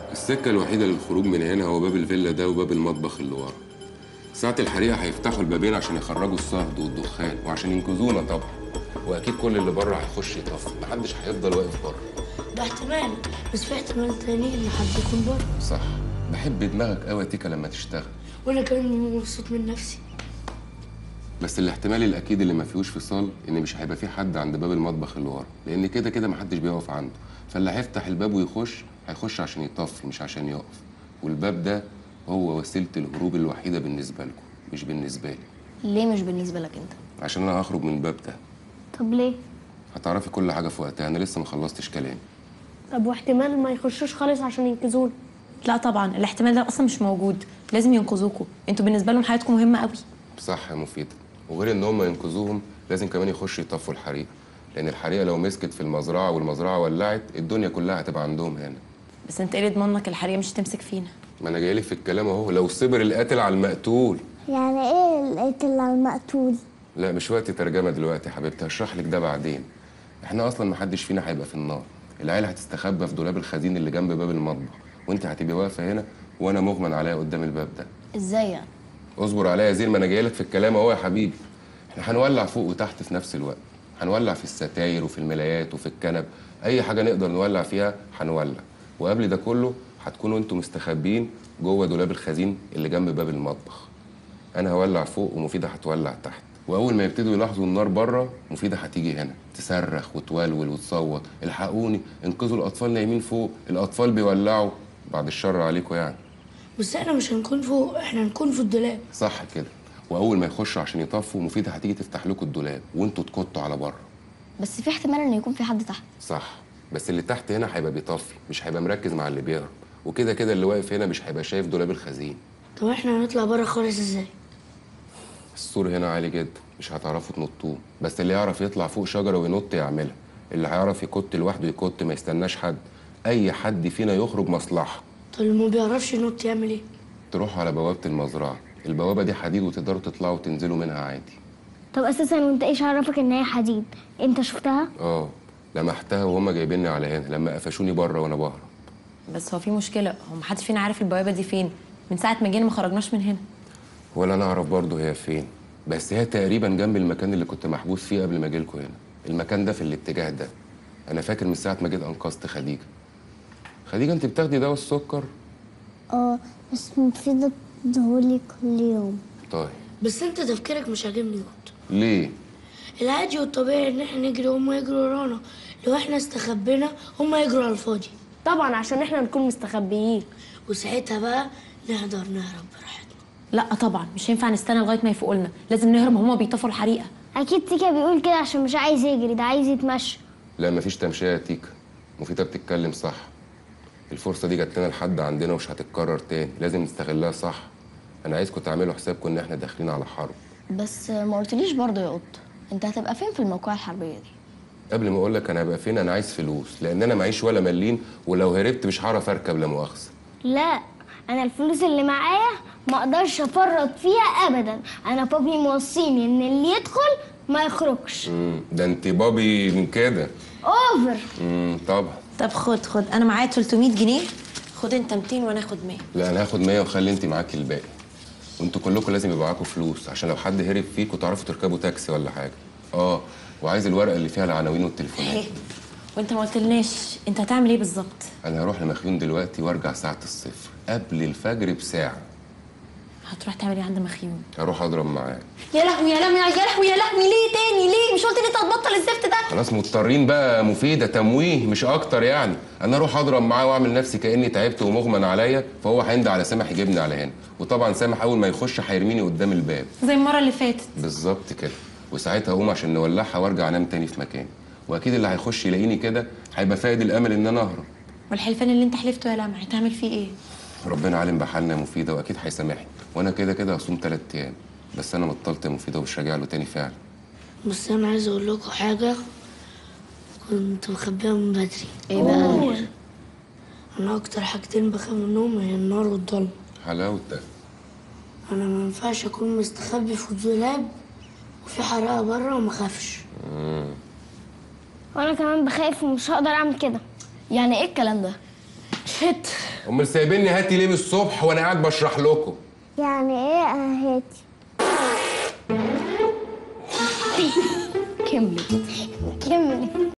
السكة الوحيدة للخروج من هنا هو باب الفيلا ده وباب المطبخ اللي ورا ساعة الحريقة هيفتحوا البابين عشان يخرجوا الصهد والدخان وعشان ينقذونا طبعا وأكيد كل اللي بره هيخش يطفي محدش هيفضل واقف بره ده احتمال بس في احتمال تاني ان حد يكون بره صح بحب دماغك قوي يا تيكا لما تشتغل وانا كمان مبسوط من نفسي بس الاحتمال الاكيد اللي ما فيهوش فصال ان مش هيبقى في حد عند باب المطبخ اللي ورا لان كده كده محدش بيقف عنده فاللي هيفتح الباب ويخش هيخش عشان يطفي مش عشان يقف والباب ده هو وسيله الهروب الوحيده بالنسبه لكم مش بالنسبه لي ليه مش بالنسبه لك انت عشان انا هخرج من الباب ده طب ليه هتعرفي كل حاجه في وقتها انا لسه ما خلصتش كلامي طب واحتمال ما يخشوش خالص عشان ينقذونا لا طبعا الاحتمال ده اصلا مش موجود لازم ينقذوكوا انتوا بالنسبه لهم حياتكم مهمه قوي صح يا مفيدة وغير ان هم ينقذوهم لازم كمان يخشوا يطفوا الحريقه لان الحريقه لو مسكت في المزرعه والمزرعه ولعت الدنيا كلها هتبقى عندهم هنا بس انت ايه اللي ضمنك الحريقه مش هتمسك فينا ما انا جايلك في الكلام اهو لو صبر القاتل على المقتول يعني ايه القتل على المقتول لا مش وقت ترجمه دلوقتي يا حبيبتي هشرح لك ده بعدين احنا اصلا ما حدش فينا هيبقى في النار العيله هتستخبى في دولاب الخزين اللي جنب باب المطبخ وانت هتبقي واقفه هنا وانا مغمى عليا قدام الباب ده ازاي يعني اصبر عليا يا زين ما انا جايلك في الكلام اهو يا حبيبي احنا هنولع فوق وتحت في نفس الوقت هنولع في الستاير وفي الملايات وفي الكنب اي حاجه نقدر نولع فيها هنولع وقبل ده كله هتكونوا انتوا مستخبيين جوه دولاب الخزين اللي جنب باب المطبخ انا هولع فوق ومفيده هتولع تحت واول ما يبتدوا يلاحظوا النار بره مفيده هتيجي هنا تصرخ وتولول وتصوت الحقوني انقذوا الاطفال نايمين فوق الاطفال بيولعوا بعد الشر عليكم يعني بس احنا مش هنكون فوق احنا هنكون في الدولاب صح كده واول ما يخشوا عشان يطفوا مفيده هتيجي تفتح لكم الدولاب وانتوا تكتوا على بره بس في احتمال ان يكون في حد تحت صح بس اللي تحت هنا هيبقى بيطفي مش هيبقى مركز مع اللي بيهرب وكده كده اللي واقف هنا مش هيبقى شايف دولاب الخزين طب احنا هنطلع بره خالص ازاي السور هنا عالي جدا مش هتعرفوا تنطوه بس اللي يعرف يطلع فوق شجره وينط يعملها اللي هيعرف يكت لوحده يكت ما يستناش حد اي حد فينا يخرج مصلحه طب اللي ما بيعرفش ينط يعمل ايه تروحوا على بوابه المزرعه البوابه دي حديد وتقدروا تطلعوا وتنزلوا منها عادي طب اساسا وانت ايش عرفك ان هي حديد انت شفتها اه لمحتها وهم جايبيني على هنا لما قفشوني بره وانا بهرب بس هو في مشكله هو محدش فينا عارف البوابه دي فين من ساعه ما جينا ما خرجناش من هنا ولا نعرف برضه هي فين بس هي تقريبا جنب المكان اللي كنت محبوس فيه قبل ما اجيلكوا هنا المكان ده في الاتجاه ده انا فاكر من ساعه ما جيت انقذت خديجه خديجه انت بتاخدي دواء السكر اه بس مفيدة تدهولي كل يوم طيب بس انت تفكيرك مش عاجبني برضه ليه العادي والطبيعي ان احنا نجري وهم يجروا ورانا لو احنا استخبينا هم يجروا على الفاضي طبعا عشان احنا نكون مستخبيين وساعتها بقى نقدر نهرب براحتنا لا طبعا مش هينفع نستنى لغايه ما يفوقوا لنا لازم نهرب هما بيطفوا الحريقه اكيد تيكا بيقول كده عشان مش عايز يجري ده عايز يتمشى لا مفيش تمشيه يا تيكا مفيده بتتكلم صح الفرصه دي جات لنا لحد عندنا ومش هتتكرر تاني لازم نستغلها صح انا عايزكم تعملوا حسابكم ان احنا داخلين على حرب بس ما قلتليش برضه يا قط انت هتبقى فين في الموقعة الحربية دي قبل ما اقول لك انا هبقى فين انا عايز فلوس لان انا معيش ولا مليم ولو هربت مش هعرف اركب لا مؤاخذه لا انا الفلوس اللي معايا ما اقدرش افرط فيها ابدا انا بابي موصيني ان اللي يدخل ما يخرجش مم، ده انت بابي من كده اوفر امم طبعا طب خد خد انا معايا 300 جنيه خد انت 200 وانا اخد 100 لا انا هاخد 100 وخلي انت معاكي الباقي وانتوا كلكم لازم يبقى معاكم فلوس عشان لو حد هرب فيكم تعرفوا تركبوا تاكسي ولا حاجه اه وعايز الورقه اللي فيها العناوين والتليفونات اهي وانت ما قلتلناش انت هتعمل ايه بالظبط انا هروح لمخيون دلوقتي وارجع ساعه الصفر قبل الفجر بساعه هتروح تعمل ايه عند مخيون هروح اضرب معاه يا لهوي يا لهوي يا لهوي يا لهوي ليه تاني ليه مش قلت لي انت هتبطل الزفت ده خلاص مضطرين بقى مفيده تمويه مش اكتر يعني انا اروح اضرب معاه واعمل نفسي كاني تعبت ومغمى عليا فهو هيندى على سامح يجيبني على هنا وطبعا سامح اول ما يخش هيرميني قدام الباب زي المره اللي فاتت بالظبط كده وساعتها اقوم عشان نولعها وارجع انام تاني في مكاني واكيد اللي هيخش يلاقيني كده هيبقى فاقد الامل ان انا اهرب والحلفان اللي انت حلفته يا لمع هتعمل فيه ايه ربنا عالم بحالنا يا مفيده واكيد هيسامحني وانا كده كده هصوم ثلاث ايام بس انا بطلت يا مفيده ومش راجع له تاني فعلا بس انا عايز اقول لكم حاجه كنت مخبيها من بدري ايه بقى انا اكتر حاجتين بخاف منهم هي النار والضلمه حلاوتك انا ما ينفعش اكون مستخبي في الدولاب وفي حراره بره وما اخافش وانا كمان بخاف ومش هقدر اعمل كده يعني ايه الكلام ده شت امال سايبيني هاتي ليه من الصبح وانا قاعد بشرح لكم يعني ايه اهاتي كملت كمل